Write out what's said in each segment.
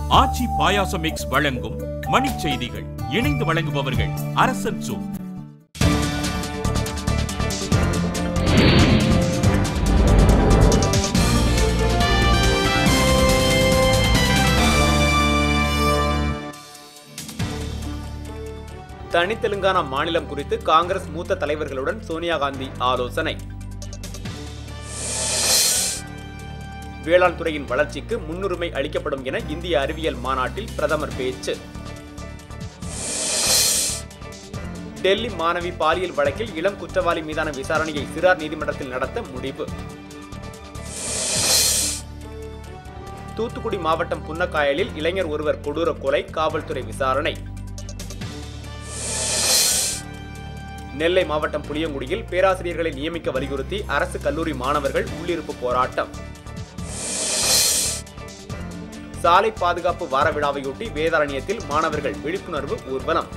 ஆச்சி பாயாசம் mix வழங்கும் மணிச் செய்திகள் இணைந்து வழங்குபவர்கள் அரசன் சூ தனி தெலுங்கானா மாநிலம் குறித்து காங்கிரஸ் மூத்த தலைவர்களுடன் சோனியா காந்தி ஆலோசனை வேளாண் துறையின் வளர்ச்சிக்கு முன்னுரிமை அளிக்கப்படும் என இந்திய அறிவியல் மாநாட்டில் பிரதமர் பேச்சு டெல்லி மாணவி பாலியல் வழக்கில் இளம் குற்றவாளி மீதான விசாரணையை சிறார் நீதிமன்றத்தில் நடத்த முடிவு தூத்துக்குடி மாவட்டம் புன்னக்காயலில் இளைஞர் ஒருவர் கொடூர கொலை காவல்துறை விசாரணை நெல்லை மாவட்டம் புளியங்குடியில் பேராசிரியர்களை நியமிக்க வலியுறுத்தி அரசு கல்லூரி மாணவர்கள் உள்ளிருப்பு போராட்டம் சாலை பாதுகாப்பு வார விழாவையொட்டி வேதாரண்யத்தில் மாணவர்கள் விழிப்புணர்வு ஊர்வலம்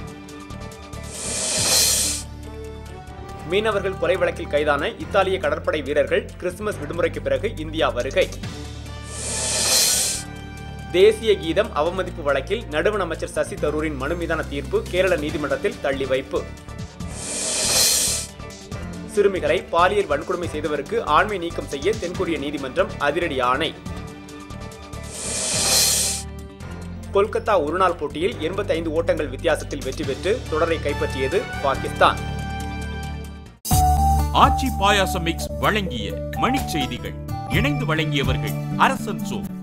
மீனவர்கள் கொலை வழக்கில் கைதான இத்தாலிய கடற்படை வீரர்கள் கிறிஸ்துமஸ் விடுமுறைக்கு பிறகு இந்தியா வருகை தேசிய கீதம் அவமதிப்பு வழக்கில் நடுவண் அமைச்சர் சசி தரூரின் மனு மீதான தீர்ப்பு கேரள நீதிமன்றத்தில் தள்ளி வைப்பு சிறுமிகளை பாலியல் வன்கொடுமை செய்தவருக்கு ஆண்மை நீக்கம் செய்ய தென்கொரிய நீதிமன்றம் அதிரடி ஆணை கொல்கத்தா ஒருநாள் போட்டியில் 85 ஓட்டங்கள் வித்தியாசத்தில் வெற்றி பெற்று தொடரை கைப்பற்றியது பாகிஸ்தான் ஆச்சி பாயாசம் மிக்ஸ் வழங்கிய மணிச் செய்திகள் இணைந்து வழங்கியவர்கள் அரசன் சூ